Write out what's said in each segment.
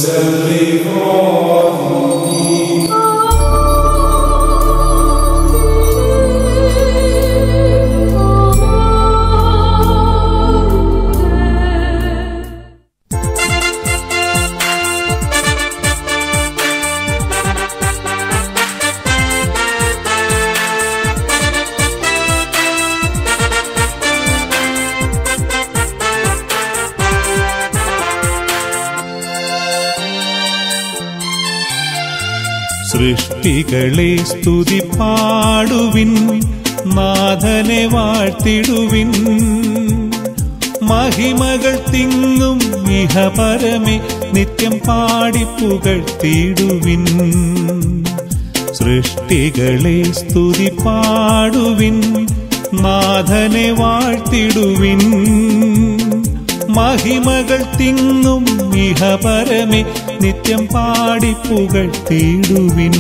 സൃഷ്ടികളെ സ്തുതി പാടുവിൻ നാഥനെ വാഴ്ത്തിടുവിൻ മഹിമകൾ തിങ്ങും ഇഹപരമേ നിത്യം പാടിപ്പുകഴ്ത്തിടുവിൻ സൃഷ്ടികളെ സ്തുതി പാടുവിൻ നാഥനെ വാഴ്ത്തിടുവിൻ മഹിമകൾ തിങ്ങും ഇഹപരമേ നിത്യം പാടിപ്പുകഴ്ത്തിടുവിൻ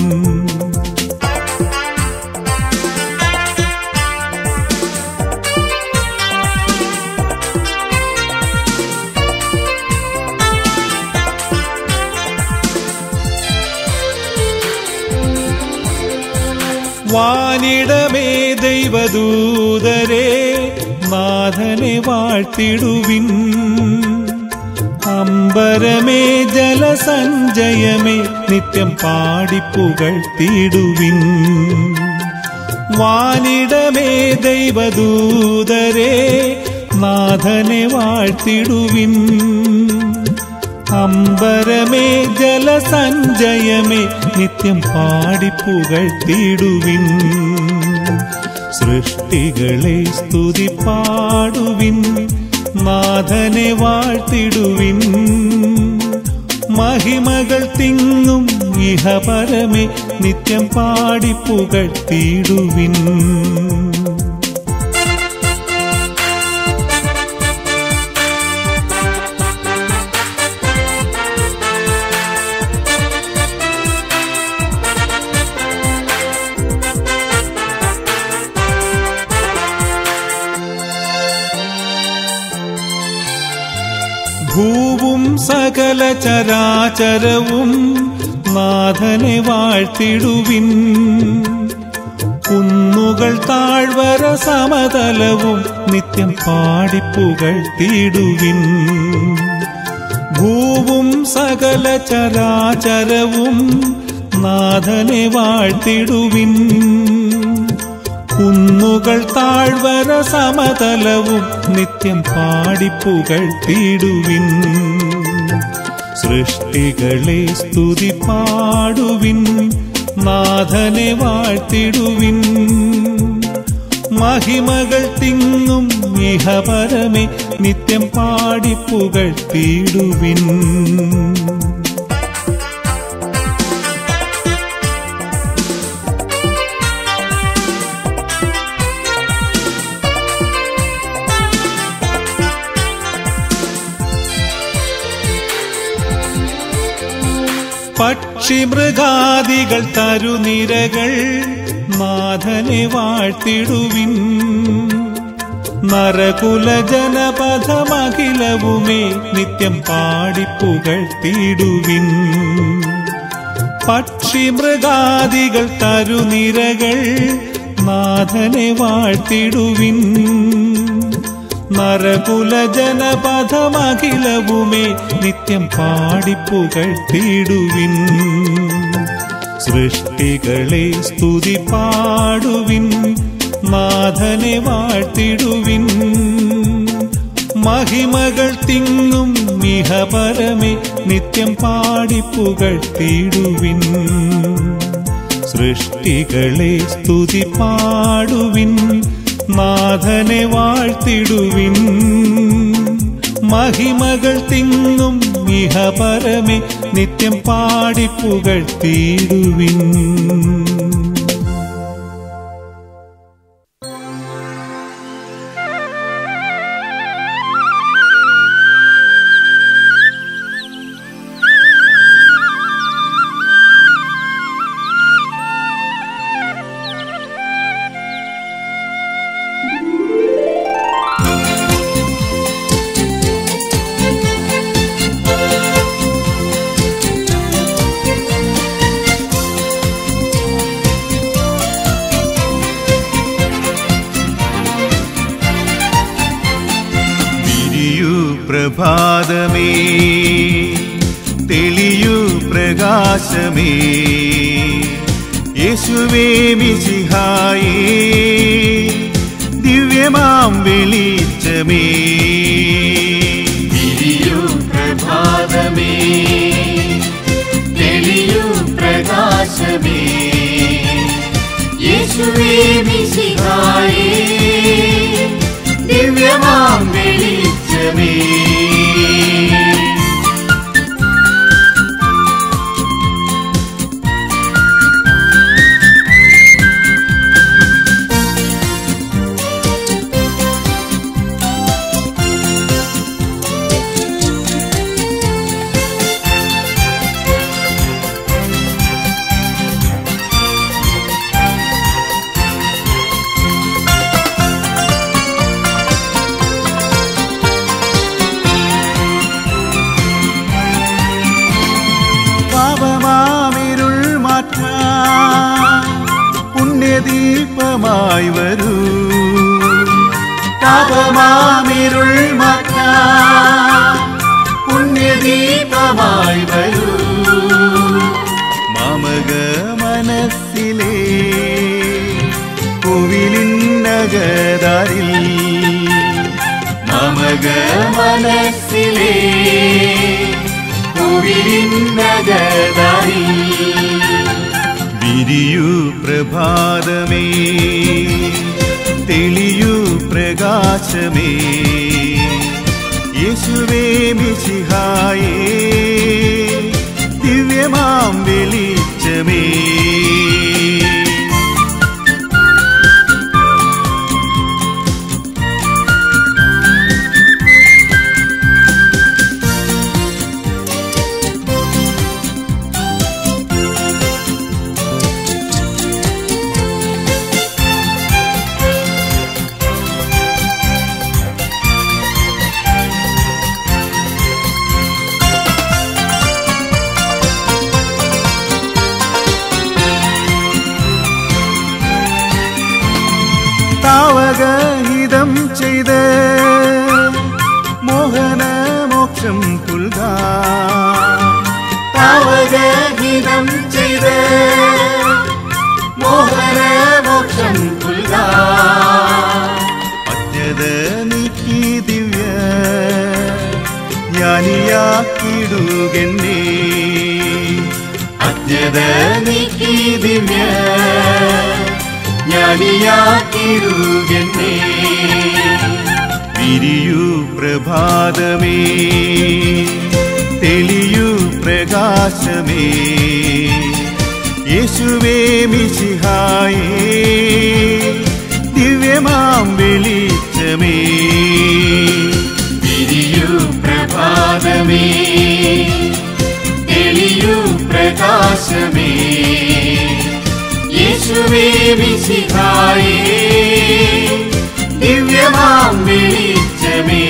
വാനിടമേ ദൈവദൂതരെ നാഥനെ വാഴ്ത്തിടുവിൻ അമ്പരമേ ജലസഞ്ചയമേ നിത്യം പാടിപ്പുകഴ്ത്തിടുവിൻ വാനിടമേ ദൈവദൂതരെ നാഥനെ വാഴ്ത്തിടുവിൻ അമ്പരമേ ജലസഞ്ചയമേ നിത്യം പാടിപ്പുകഴ്ത്തിടുവിൻ സൃഷ്ടികളെ സ്തുതി പാടുവിൻ നാഥനെ വാഴ്ത്തിടുവിൻ മഹിമകൾ തിങ്ങും ഇഹപരമേ നിത്യം പാടിപ്പുകഴ്ത്തിടുവിൻ ഭൂവും സകല ചരാചരവും നാഥനെ വാഴ്ത്തിടുവിൻ കുന്നുകൾ താഴ്വര സമതലവും നിത്യം പാടിപ്പുകഴ്ത്തിടുവിൻ ഭൂവും സകല ചരാചരവും നാഥനെ വാഴ്ത്തിടുവിൻ കുന്നുകൾ താഴ്വര സമതലവും നിത്യം പാടിപ്പുകഴ്ത്തിടുവിൻ സൃഷ്ടികളെ സ്തുതി പാടുവിൻ നാഥനെ വാഴ്ത്തിടുവിൻ മഹിമകൾ തിങ്ങും ഇഹപരമേ നിത്യം പാടിപ്പുകഴ്ത്തിടുവിൻ പക്ഷിമൃഗാദികൾ തരുനിരകൾ നാഥനെ വാഴ്ത്തിടുവിൻ നരകുല ജനപഥമഖിലവുമേ നിത്യം പാടിപ്പുകഴ്ത്തിടുവിൻ പക്ഷിമൃഗാദികൾ തരുനിരകൾ നാഥനെ വാഴ്ത്തിടുവിൻ നരകുല ജനപഥമഖിലവുമേ നിത്യം പാടിപ്പുകഴ്ത്തിടുവിൻ സൃഷ്ടികളെ സ്തുതി പാടുവിൻ നാഥനെ വാഴ്ത്തിടുവിൻ മഹിമകൾ തിങ്ങും ഇഹപരമേ നിത്യം പാടിപ്പുകഴ്ത്തിടുവിൻ സൃഷ്ടികളെ സ്തുതി പാടുവിൻ നാഥനെ വാഴ്ത്തിടുവിൻ മഹിമകൾ തിങ്ങും ഇഹപരമേ നിത്യം പാടിപ്പുകഴ്ത്തിടുവിൻ പ്രഭാതമേ തെളിയൂ പ്രകാശമേ യേശുവേ മിശിഹായേ ദിവ്യമാം വെളിച്ചമേ തിരിയൂ പ്രഭാതമേ തെളിയൂ പ്രകാശമേ യേശുവേ മിശിഹായേ ദിവ്യമാം വെളിച്ചമേ പാപമാമിരുൾ മാറ്റാൻ പുണ്യദീപമായി വരൂ പാപമാമിരുൾ മാറ്റാൻ പുണ്യദീപമായി വരൂ മമക മനസ്സിലെ കോവിലിന്നകതാരിൽ മമക മനസ്സിലെ കോവിലിന്നകതാരിൽ വിരിയൂ പ്രഭാതമേ തെളിയൂ പ്രകാശമേ യേശുവേ മിശിഹായേ ദിവ്യമാം വെളിച്ചമേ താവകഹിതം ചെയ്ത് മോഹന മോക്ഷം പുൽക താവകഹിതം ചെയ്ത് മോഹനമോക്ഷം പുൽക അജ്ഞത നീക്കി ദിവ്യ ജ്ഞാനിയാക്കിടുകെന്നെ അജ്ഞത നീക്കി ദിവ്യ ജ്ഞാനിയാക്കിടുകെന്നേ വിരിയൂ പ്രഭാതമേ തെളിയൂ പ്രകാശമേ യേശുവേ മിശിഹായേ ദിവ്യമാം വെളിച്ചമേ വിരിയൂ പ്രഭാതമേ തെളിയൂ പ്രകാശമേ യേശുവേ മിശിഹായേ ദിവ്യമാം വെളിച്ചമേ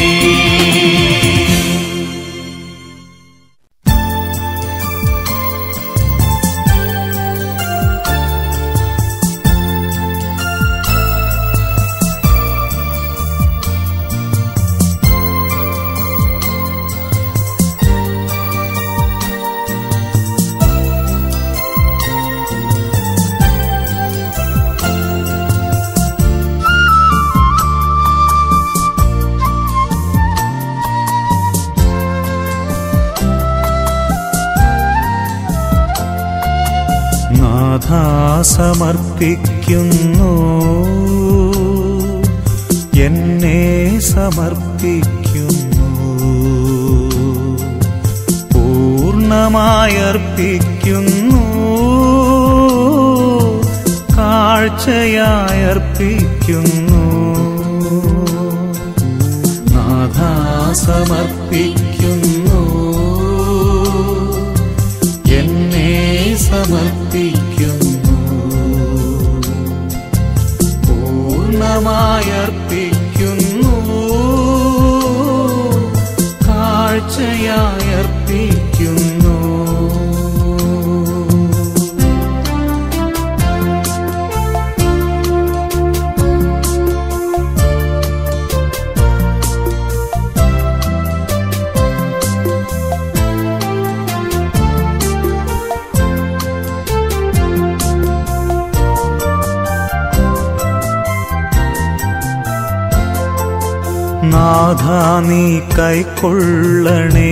നാഥ സമർപ്പിക്കുന്നു എന്നെ സമർപ്പിക്കുന്നു പൂർണ്ണമായർപ്പിക്കുന്നു കാഴ്ചയായർപ്പിക്കുന്നു നാഥ സമർപ്പിക്കുന്നു എന്നെ സമർപ്പിക്കുന്നു പൂർണ്ണമായർപ്പിക്കുന്നു കാഴ്ചയായർപ്പിക്കുന്നു നാഥ നീ കൈക്കൊള്ളണേ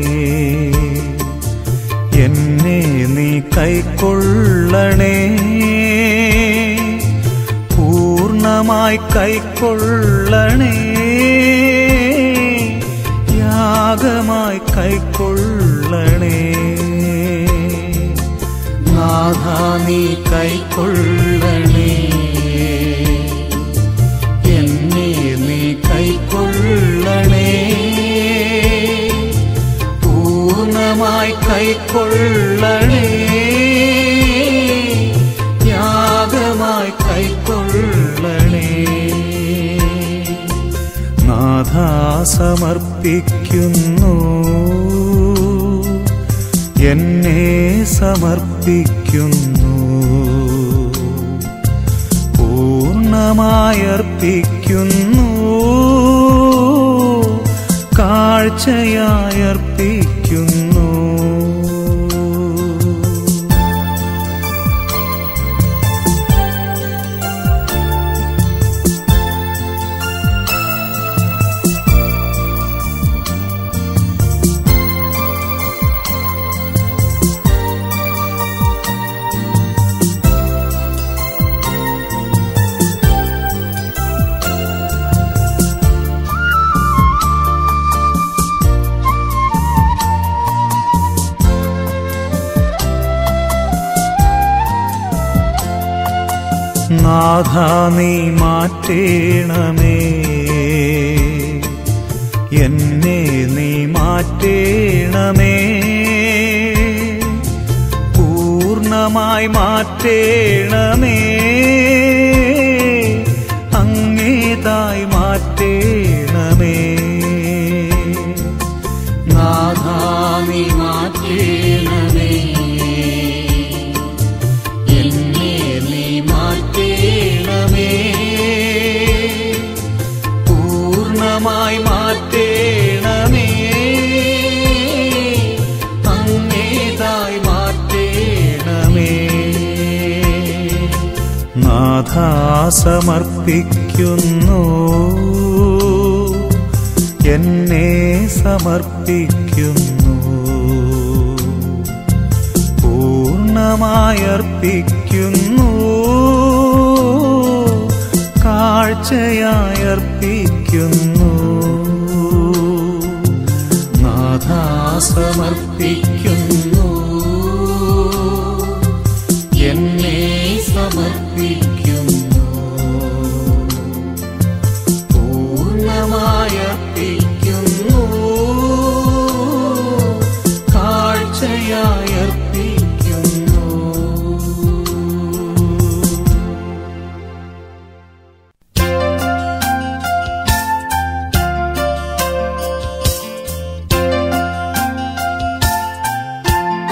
എന്നെ നീ കൈക്കൊള്ളണേ പൂർണ്ണമായി കൈക്കൊള്ളണേ യാഗമായി കൈക്കൊള്ളണേ നാഥ നീ കൈക്കൊള്ളണേ എന്നെ നീ കൈക്കൊള്ളണേ പൂർണ്ണമായി കൈക്കൊള്ളണേ യാഗമായി കൈക്കൊള്ളണേ നാഥ സമർപ്പിക്കുന്നു എന്നെ സമർപ്പിക്കുന്നു പൂർണ്ണമായർപ്പിക്കുന്നു കാഴ്ചയായർപ്പിക്കുന്നു നാഥ നീ മാറ്റേണമേ എന്നെ നീ മാറ്റേണമേ പൂർണ്ണമായി മാറ്റേണമേ അങ്ങേതായി മാറ്റേണമേ നാഥ നീ മാറ്റേണമേ എന്നെ നീ മാറ്റേണമേ പൂർണ്ണമായി മാറ്റേണമേ അങ്ങേതായി മാറ്റേണമേ നാഥ സമർപ്പിക്കുന്നു എന്നെ സമർപ്പിക്കുന്നു പൂർണ്ണമായർപ്പിക്കുന്നു കാഴ്ചയായർപ്പിക്കുന്നു നാഥ സമർപ്പിക്കുന്നു എന്നെ സമർപ്പിക്കുന്നു പൂർണ്ണമായർപ്പിക്കുന്നു കാഴ്ചയായർപ്പിക്കുന്നു ും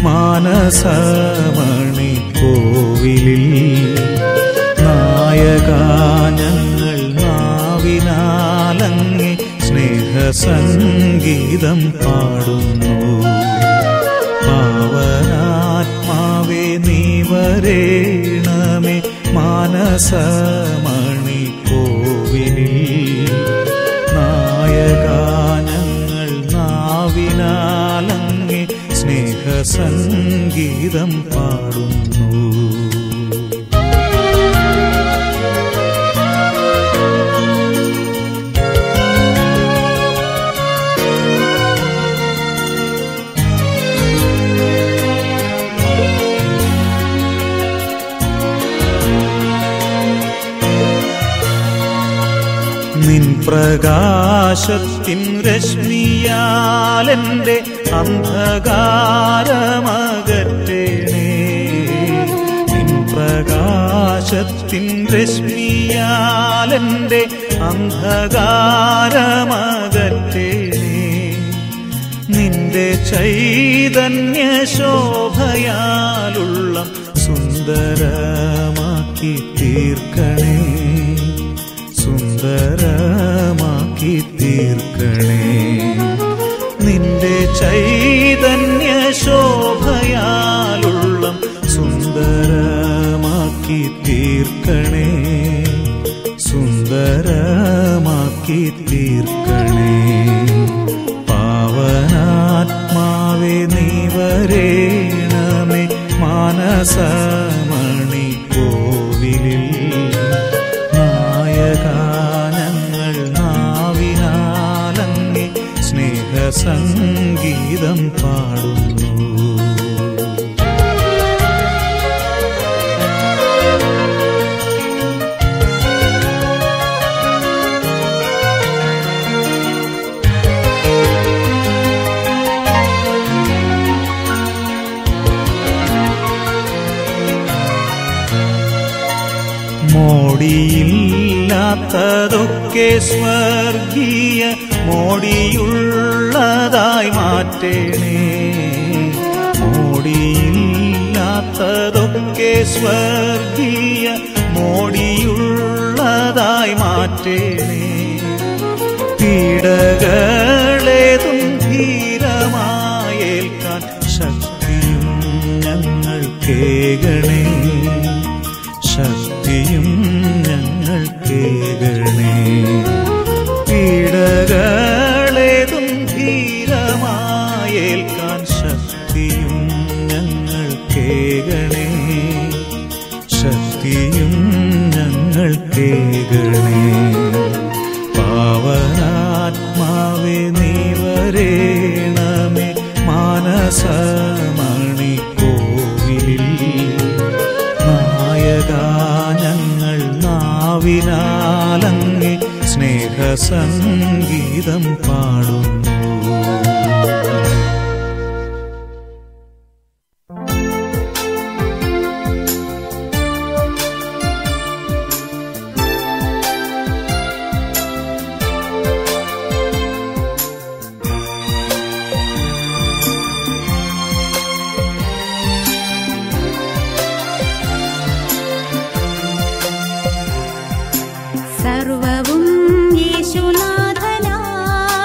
മാനസമണി കോവിലിൽ നായകാനങ്ങൾ നാവിനാലങ്ങി സ്നേഹസംഗീതം പാടുന്നു പാവനാത്മാവേ നീ വരേണമേ മാനസമണി കോവിലിൽ നായകാനങ്ങൾ നാവിനാലങ്ങി സ്നേഹസംഗീതം പാടുന്നു നിൻ പ്രകാശത്തിൻ രശ്മിയാലെന്റെ അന്ധകാരമകറ്റേണേ നിൻ പ്രകാശത്തിൻ രശ്മിയാലെന്റെ അന്ധകാരമകറ്റേണേ നിന്റെ ചൈതന്യ ശോഭയാലുള്ള സുന്ദരമാക്കി തീർക്കണേ സുന്ദരമാക്കി തീർക്കണേ നിന്റെ ചൈതന്യ ശോഭയാലുള്ള സുന്ദരമാക്കി തീർക്കണേ സുന്ദരമാക്കി തീർക്കണേ പാവനാത്മാവേ നീ വരേണമേ മാനസമണി കോവിലിൽ നായകാനങ്ങൾ നാവിനാലങ്ങി സ്നേഹസംഗീതം പാടുന്നു മോടിയില്ലാത്തതൊക്കെ സ്വർഗീയ മോടിയുള്ളതായി മാറ്റേണേ മോടിയില്ലാത്തതൊക്കെ സ്വർഗീയ മോടിയുള്ളതായി മാറ്റേണേ പീഡകളേതും ധീരമായേൽക്കാൻ ശക്തിയും ഞങ്ങൾ കേകണേ ശക്തിയും ഞങ്ങൾ കേകണേ പീഡകളേതും ധീരമായേൽക്കാൻ ശക്തിയും ഞങ്ങൾ കേകണേ ശക്തിയും ഞങ്ങൾ കേകണേ പാവനാത്മാവേ നീ വരേണമേ മാനസമണി കോവിലിൽ നായകാനങ്ങൾ നാവിനാലങ്ങി സ്നേഹസംഗീതം പാടുന്നു സർവവും യേശുനാഥനാ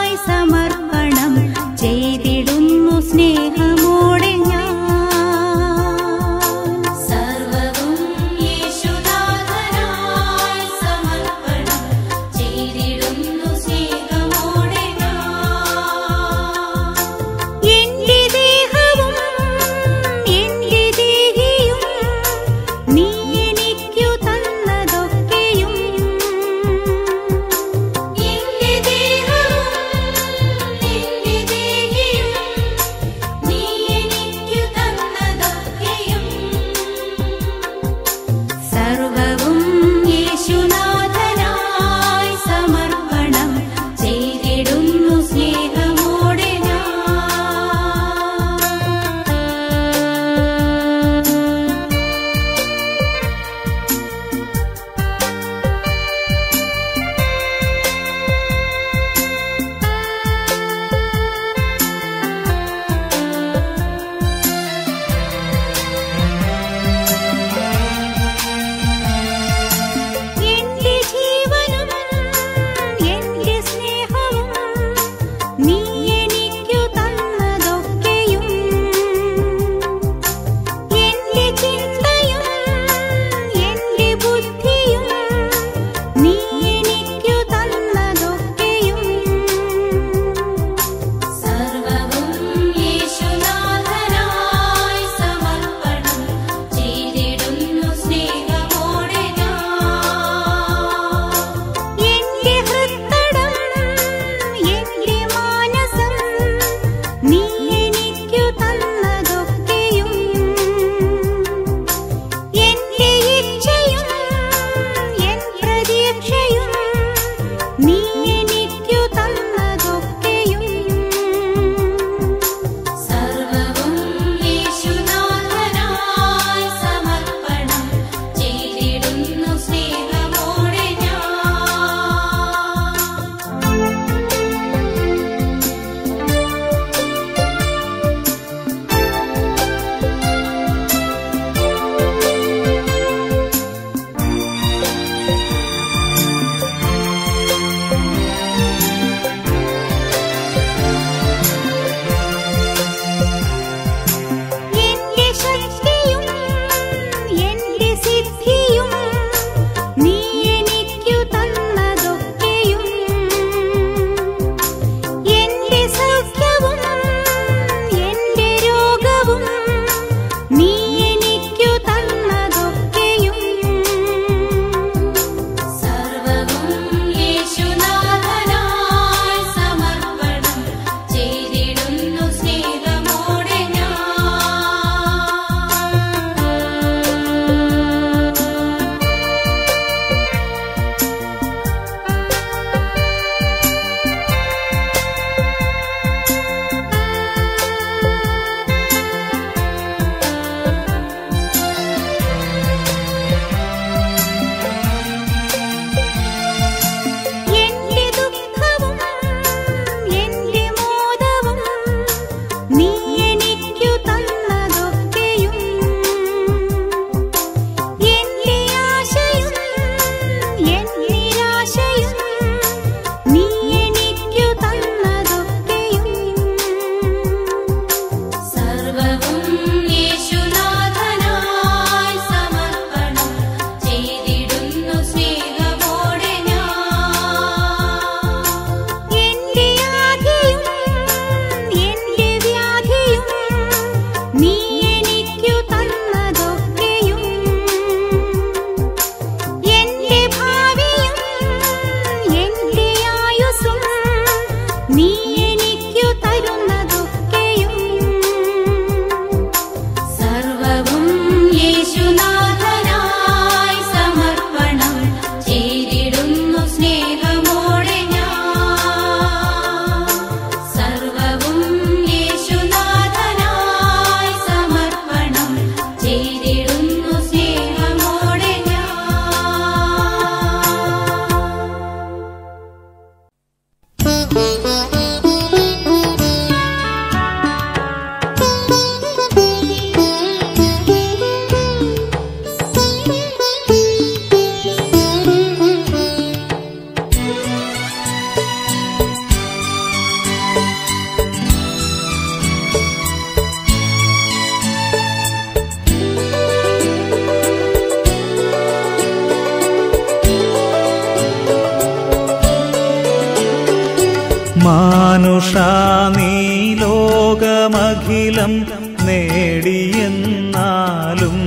മാനുഷാ നീ ലോകമഖിലം നേടിയെന്നാലും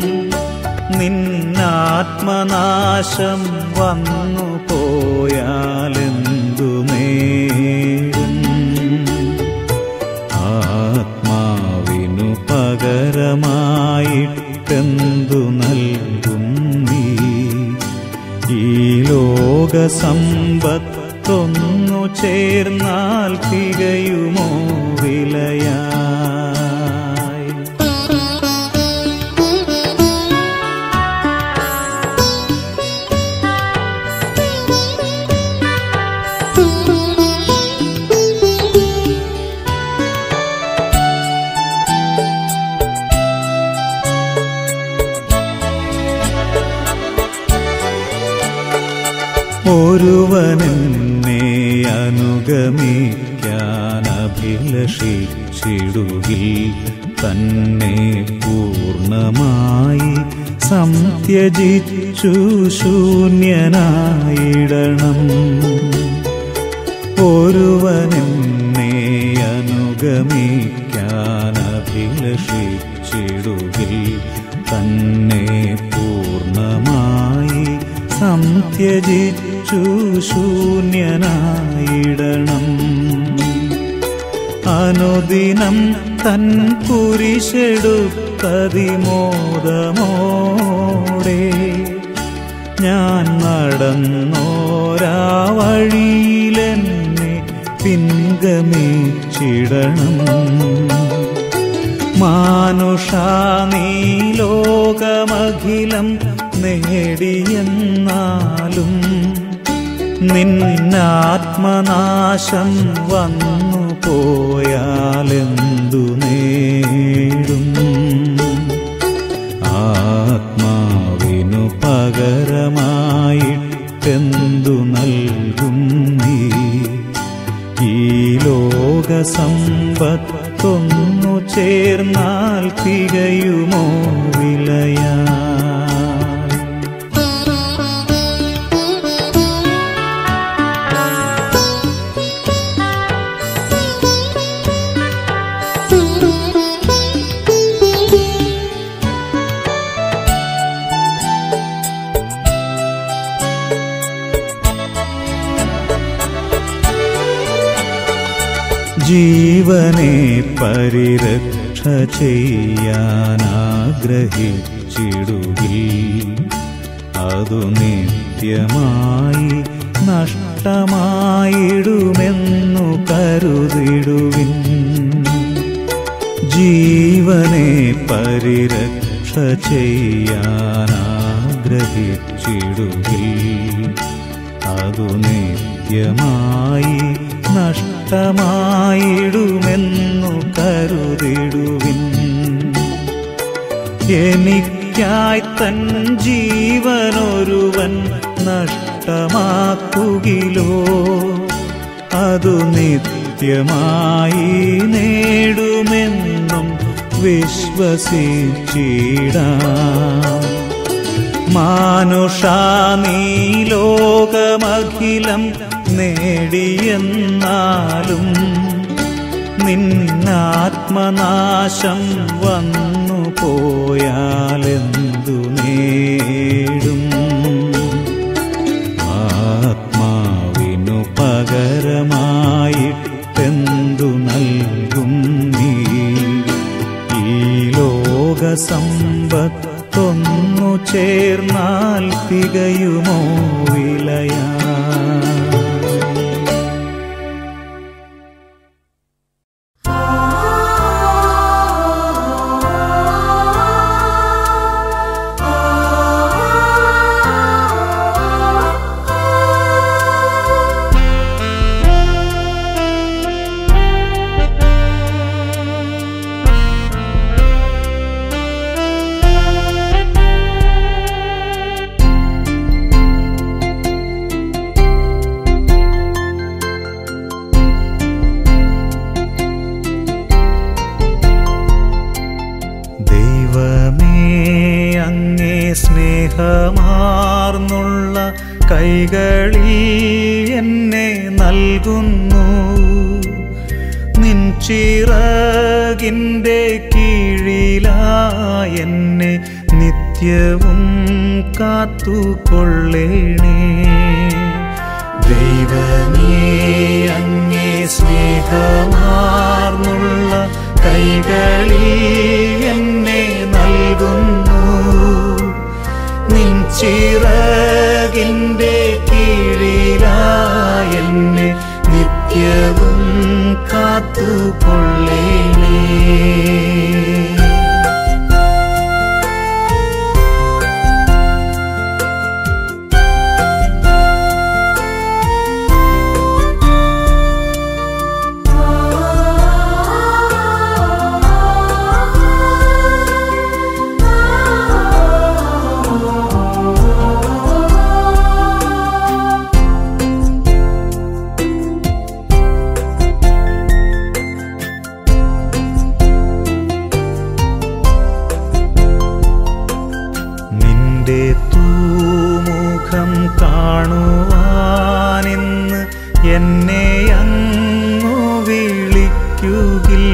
നിന്നാത്മനാശം വന്നു പോയാലെന്തു നേടും ആത്മാവിനു പകരമായിട്ടെന്തു നൽകും നീ ഈ ലോകസമ്പത്തൊന്നു ചേർന്നാൽ തികയുമോ വിലയായി ഒരുവനെന്നെ അനുഗമിക്കാൻ അഭിലഷിച്ചിടുകിൽ തന്നെ പൂർണ്ണമായി സംത്യജിച്ചു ശൂന്യനായിടണം ഒരുവനെന്നെ അനുഗമിക്കാൻ അഭിലഷിച്ചിടുകിൽ തന്നെ പൂർണ്ണമായി സംത്യജിച്ചു ശൂന്യനായിടണം അനുദിനം തൻ കുരിശെടുത്തതിമോദമോടെ ഞാൻ നടന്നോരാ വഴിയിലെന്നെ പിൻഗമിച്ചിടണം മാനുഷാ നീ ലോകമഖിലം നേടിയെന്നാലും നിന്നാത്മനാശം വന്നു പോയാലെന്തു നേടും ആത്മാവിനു പകരമായിട്ടെന്തു നൽകും നീ ഈ ലോകസമ്പത്തൊന്നു ചേർന്നാൽ തികയുമോ വിലയാ ജീവനെ പരിരക്ഷ ചെയ്യാനാഗ്രഹിച്ചിടുകിൽ അതു നിത്യമായി നഷ്ടമായിടുമെന്നു കരുതിടുവിൻ ജീവനെ പരിരക്ഷ ചെയ്യാനാഗ്രഹിച്ചിടുകിൽ അതു നിത്യമായി നഷ്ടമായിടുമെന്നു കരുതിടുവിൻ എനിക്കായി തൻ ജീവനൊരുവൻ നഷ്ടമാക്കുകിലോ അതു നിത്യമായി നേടുമെന്നും വിശ്വസിച്ചിടാം മാനുഷാ നീ ലോകമഖിലം നേടിയെന്നാലും നിന്നാത്മനാശം വന്നു പോയാലെന്തു നേടും ആത്മാവിനു പകരമായിട്ടെന്തു നൽകും നീ ഈ ലോകസമ്പത്തൊന്നു ചേർന്നാൽ തികയുമോ വിലയാ ദൈവമേ അങ്ങേ സ്നേഹമാർന്നുള്ള കൈകളിൽ എന്നെ നൽകുന്നു ചിറകിൻ്റെ കീഴിലായെന്നെ നിത്യവും കാത്തുകൊള്ളേണേ ദൈവമേ അങ്ങേ സ്നേഹമാർന്നുള്ള കൈകളിൽ എന്നെ നൽകുന്നു നിൻ ചിറകിൻ്റെ കീഴിലായെന്നെ നിത്യവും കാത്തുകൊള്ളേണേ നിന്റെ തൂമുഖം കാണുവാനെന്ന് എന്നെ അങ്ങു വിളിക്കുകിൽ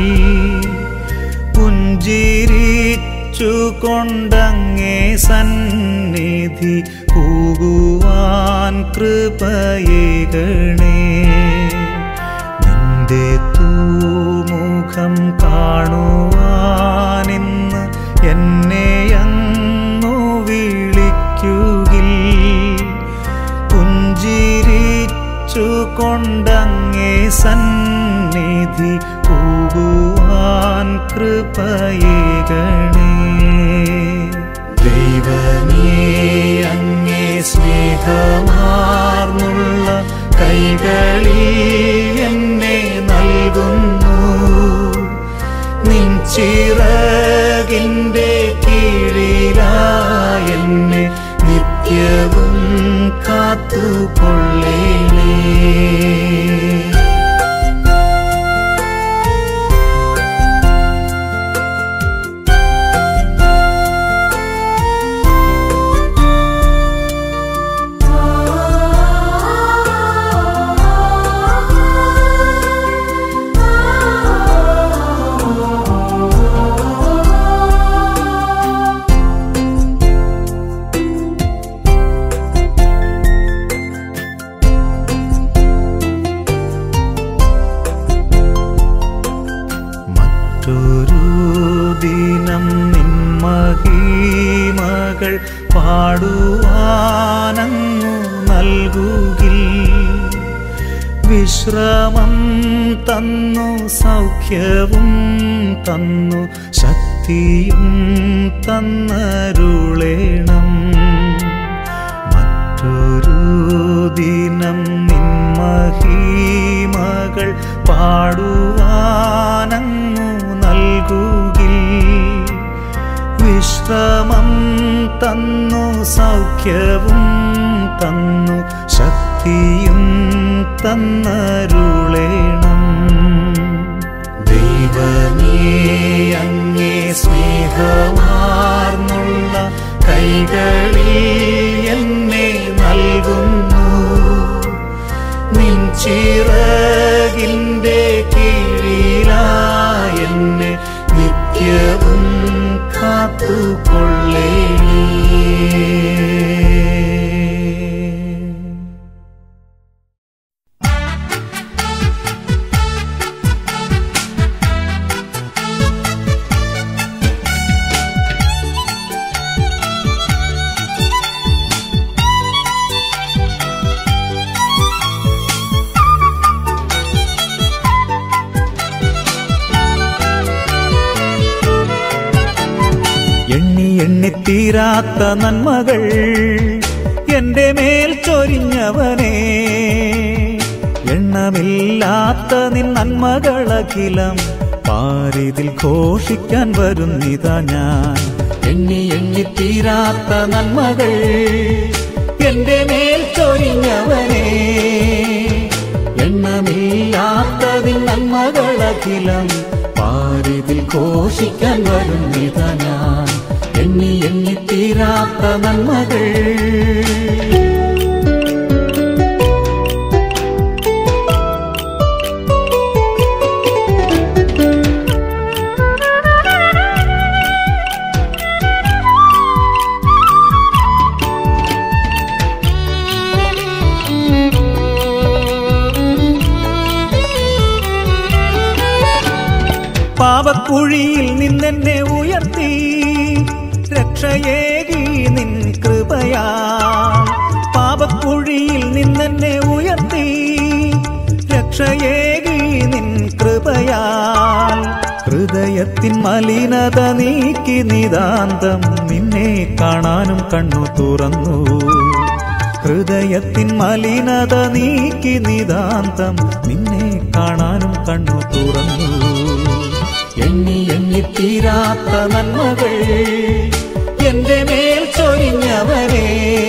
പുഞ്ചിരിച്ചു കൊണ്ടങ്ങേ സന്നിധി പോകുവാൻ കൃപയേകണേ നിന്റെ തൂമുഖം കാണുവാനെന്ന് എന്നെ അങ്ങു വിളിക്കുകിൽ പുഞ്ചിരിച്ചു കൊണ്ടങ്ങേ സന്നിധി പോകുവാൻ കൃപയേകണേ ദൈവമേ അങ്ങേ സ്നേഹമാർന്നുള്ള കൈകളിൽ എന്നെ നൽകുന്നു നിൻ ചിറകിൻ്റെ കീഴിലായെന്നെ നിത്യവും കാത്തുകൊള്ളേണേ മറ്റൊരു ദിനം നിന്മഹീമകൾ പാടുവാനങ്ങു നൽകുകിൽ വിശ്രമം തന്നു സൗഖ്യവും തന്നു ശക്തിയും തന്നരുളേണം മറ്റൊരു ദിനം നിന്മഹീമകൾ പാടുവാനങ്ങു നൽകുകിൽ വിശ്രമം തന്നു സൗഖ്യവും തന്നു ശക്തിയും തന്നരുളേണം ദൈവമേ അങ്ങേ സ്നേഹമാർന്നുള്ള കൈകളിൽ എന്നെ നൽകുന്നു നിൻ ചിറകിൻ്റെ കീഴിലായെന്നെ നിത്യവും കാത്തുകൊള്ളേ എണ്ണി എണ്ണിത്തീരാത്ത നന്മകൾ എന്റെ മേൽ ചൊരിഞ്ഞവനേ എണ്ണമില്ലാത്ത നിൻ നന്മകളഖിലം പാരിതിൽ ഘോഷിക്കാൻ വരുന്നിതാ ഞാൻ എണ്ണി എണ്ണിത്തീരാത്ത നന്മകൾ എന്റെ മേൽ ചൊരിഞ്ഞവനേ എണ്ണമില്ലാത്തതിൻ നന്മകളഖിലം പാരിതിൽ ഘോഷിക്കാൻ വരുന്നിതാ ഞാൻ എണ്ണി എണ്ണി തീരാത്ത നന്മകൾ പാപക്കുഴിയിൽ നിന്നെന്നെ ഉയർത്തി രക്ഷയേകി നിൻ കൃപയാ പാപക്കുഴിയിൽ നിന്നെന്നെ ഉയർത്തി രക്ഷയേകി നിൻ കൃപയാൽ ഹൃദയത്തിൻ മലിനത നീക്കി നിതാന്തം നിന്നെ കാണാനും കണ്ണു തുറന്നു ഹൃദയത്തിൻ മലിനത നീക്കി നിതാന്തം നിന്നെ കാണാനും കണ്ണു തുറന്നു എണ്ണി എണ്ണി തീരാത്ത നന്മകൾ എന്റെ മേൽ ചൊരിഞ്ഞവനെ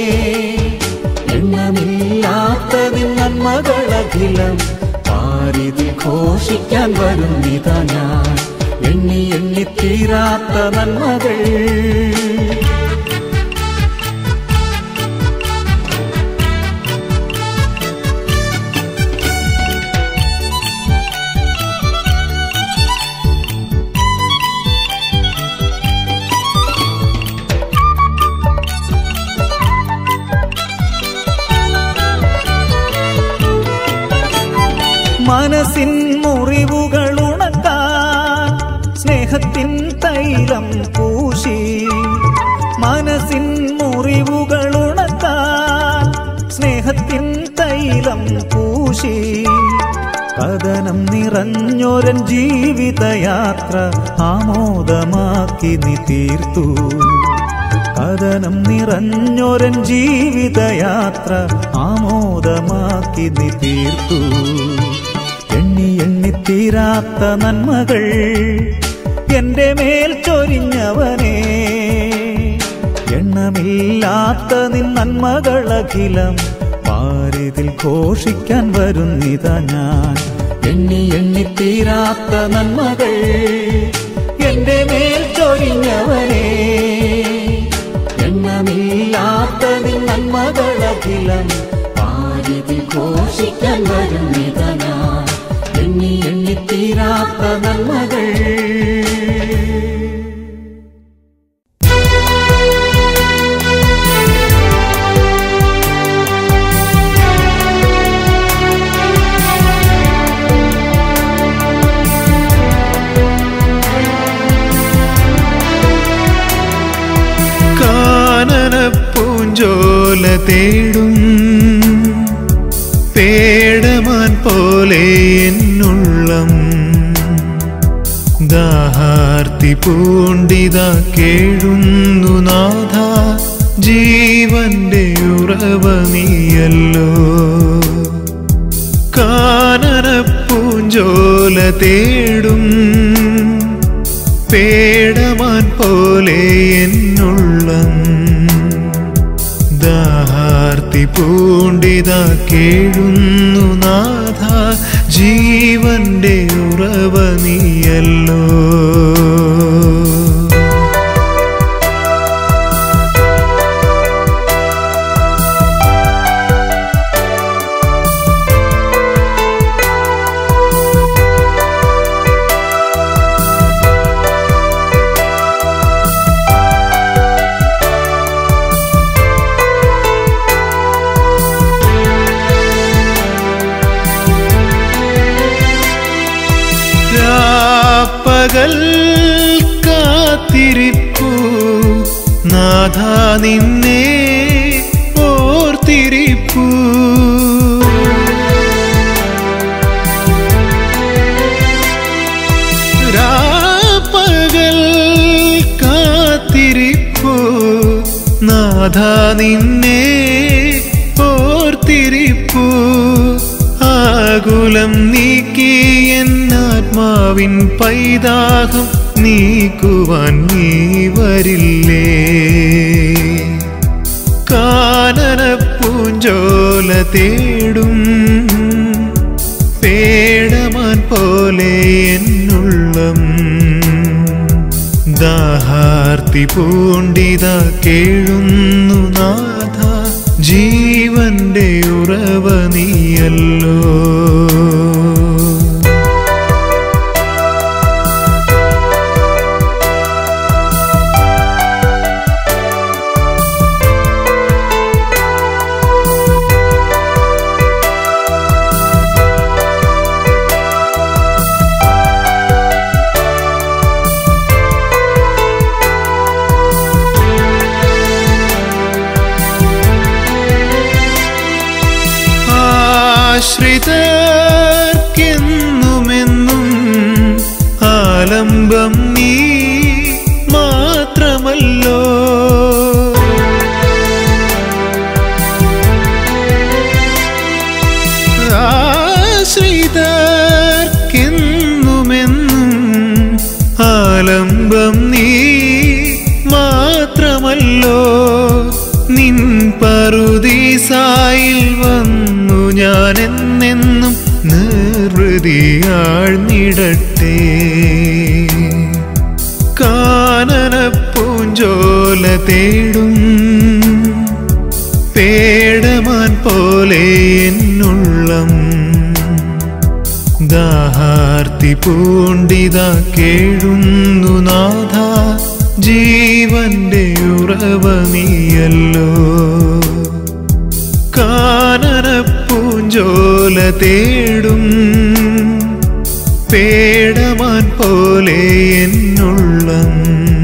എണ്ണമില്ലാത്ത നിൻ നന്മകളഖിലം പാരിതിൽ ഘോഷിക്കാൻ വരുന്നിതാ ഞാൻ എണ്ണി എണ്ണി തീരാത്ത നന്മകൾ മനസ്സിൻ മുറിവുകൾ ഉണക്കാൻ സ്നേഹത്തിൻ തൈലം പൂശി മനസ്സിൻ മുറിവുകൾ ഉണക്കാൻ സ്നേഹത്തിൻ തൈലം പൂശി കഥനം നിറഞ്ഞൊരൻ ജീവിതയാത്ര ആമോദമാക്കി നീ തീർത്തു കഥനം നിറഞ്ഞൊരൻ ജീവിതയാത്ര ആമോദമാക്കി നീ തീർത്തു എണ്ണി എണ്ണി തീരാത്ത നന്മകൾ എന്റെ മേൽ ചൊരിഞ്ഞവനെ എണ്ണമില്ലാത്ത നിൻ നന്മകളഖിലം പാരിതിൽ ഘോഷിക്കാൻ വരുന്നിതാ ഞാൻ എണ്ണി എണ്ണി തീരാത്ത നന്മകൾ എന്റെ മേൽ ചൊരിഞ്ഞവനെ എണ്ണമില്ലാത്ത നിൻ നന്മകളഖിലം പാരിതിൽ ഘോഷിക്കാൻ വരുന്നിതാ ഞാൻ എണ്ണി എണ്ണി തീരാത്ത നന്മകൾ കാനന പൂഞ്ചോല തേടും പേടമാൻ പോലെ എന്നുള്ളം ദാഹാർത്തി പൂണ്ടിത കേഴുന്നു നാഥ ജീവന്റെ ഉറവ നീയല്ലോ കാനന പൂഞ്ചോല തേടും പേടമാൻ പോലെ എന്നുള്ളം ദാഹാർത്തി പൂണ്ടിത കേഴുന്നു നാഥ ജീവന്റെ ഉറവ നീയല്ലോ രാപ്പകൽ കാത്തിരിപ്പു നാഥ നിന്നെ ഓർത്തിരിപ്പു രാപ്പകൽ കാത്തിരിപ്പു നാഥ നിന്നെ ഓർത്തിരിപ്പു ആകുലം നീക്കി എന്നാത്മാവിൻ പൈതാഹം നീക്കുവാൻ നീ വരില്ലേ കാനന പൂഞ്ചോല തേടും പേടമാൻ പോലെ എന്നുള്ളം ദാഹാർത്തി പൂണ്ടിത കേഴുന്നു നാഥ ജീവന്റെ ഉറവ നീയല്ലോ ആശ്രിതർക്കെന്നുമെന്നും ആലംബം നീ മാത്രമല്ലോ ആശ്രിതർക്കെന്നുമെന്നും ആലംബം നീ മാത്രമല്ലോ നിൻ പറുദീസായിൽ വന്നു ഞാൻ എന്നെന്നും നിർവൃതിയാഴ്ന്നിടട്ടെ കാനന പൂഞ്ചോല തേടും പേടമാൻ പോലെ എന്നുള്ളം ദാഹാർത്തി പൂണ്ടിത കേഴുന്നു നാഥ ജീവന്റെ ഉറവ നീയല്ലോ കാനന പൂഞ്ചോല തേടും പേടമാൻ പോലെ എന്നുള്ളം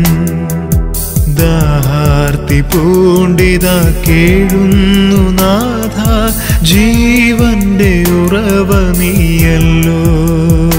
ദാഹാർത്തി പൂണ്ടിത കേഴുന്നു നാഥ ജീവന്റെ ഉറവ നീയല്ലോ